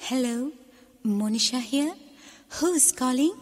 Hello, Monisha here. Who's calling?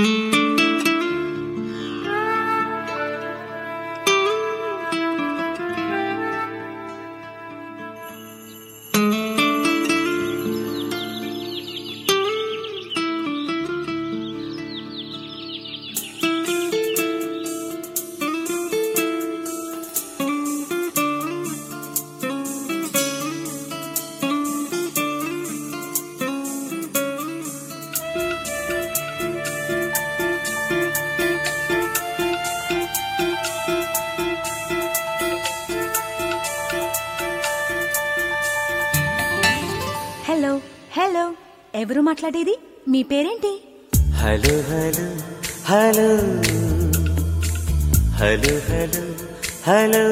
Hello hello ఎవరు మాట్లాడేది మీ పేరేంటి hello hello hello hello hello hello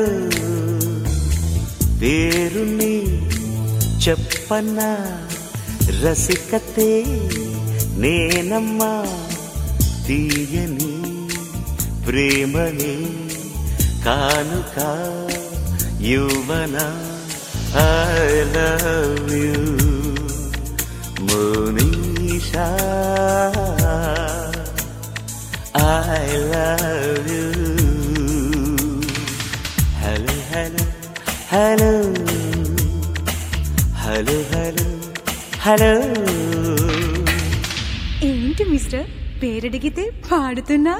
పేరుని చెప్పన్నా రసికతే నేనమ్మా తీయని ప్రేమని కానుక యువన I love you Monisha I love you. Hello, hello, hello. Hello, hello, hello. ఏంటి మిస్టర్ పేరడిగితే పాడుతున్నా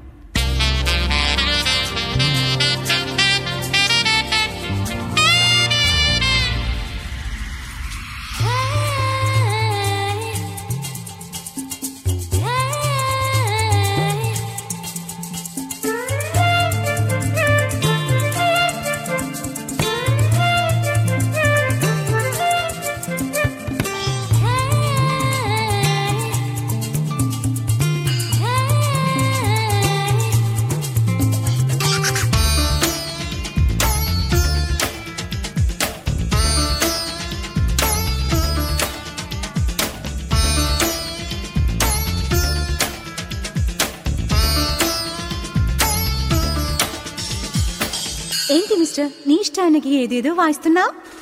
ఏంటి మిస్టర్ నీ ఇష్టానికి ఏదేదో వాయిస్తున్నా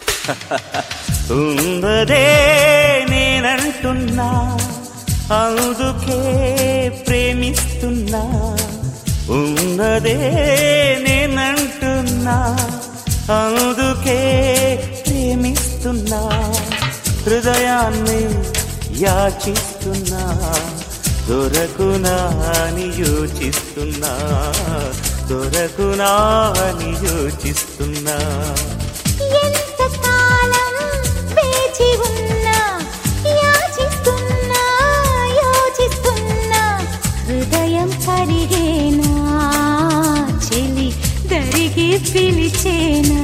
ఉందదే నేనంటున్నా అందుకే ప్రేమిస్తున్నా ఉన్నదే నేనంటున్నా అందుకే ప్రేమిస్తున్నా హృదయాన్ని యాచిస్తున్నా దొరకునా అని యోచిస్తున్నా దొరకునా అని యోచిస్తున్నా ఎంతకాలం వేచి ఉన్నా యాచిస్తున్నా యోచిస్తున్నా హృదయం కరిగేనా చెలి దరిగి పిలిచేనా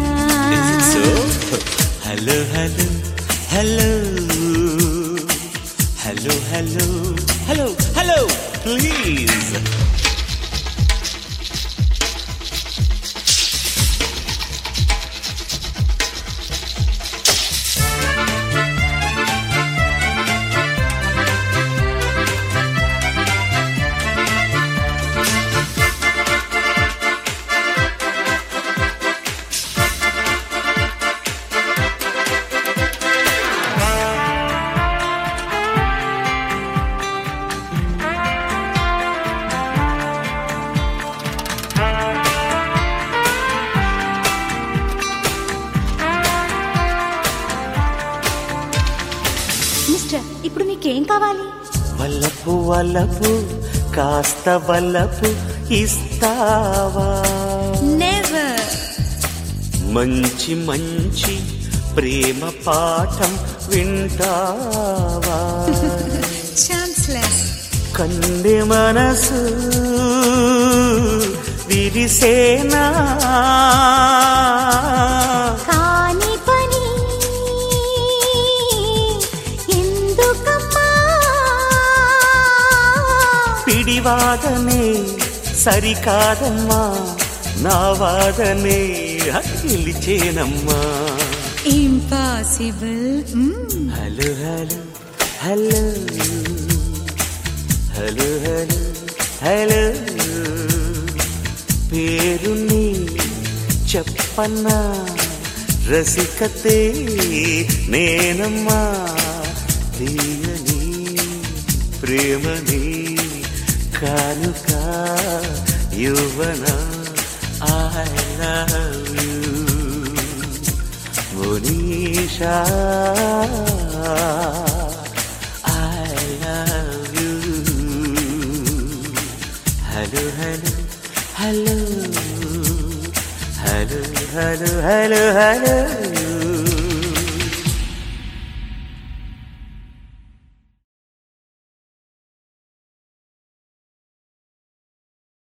hello hello hello hello hello hello hello please mister ఇప్పుడు మీకేం కావాలి వల్లపు వల్లపు కాస్త వల్లపు ఇస్తావా నెవర్ మంచి మంచి ప్రేమ పాఠం వింటావా ఛాన్స్లెస్ కంది మనసు విరిసేనా కాని పని ఎందుకమ్మా పిడివాదనే సరికాదమ్మా నా వాదనే గెలిచేనమ్మా impossible hello hello hello hello hello hello పేరుని చెప్పన్నా రసికతే నేనమ్మా ప్రేమని కానుక యువన I love you Munisha I love you hello hello hello hello hello hello hello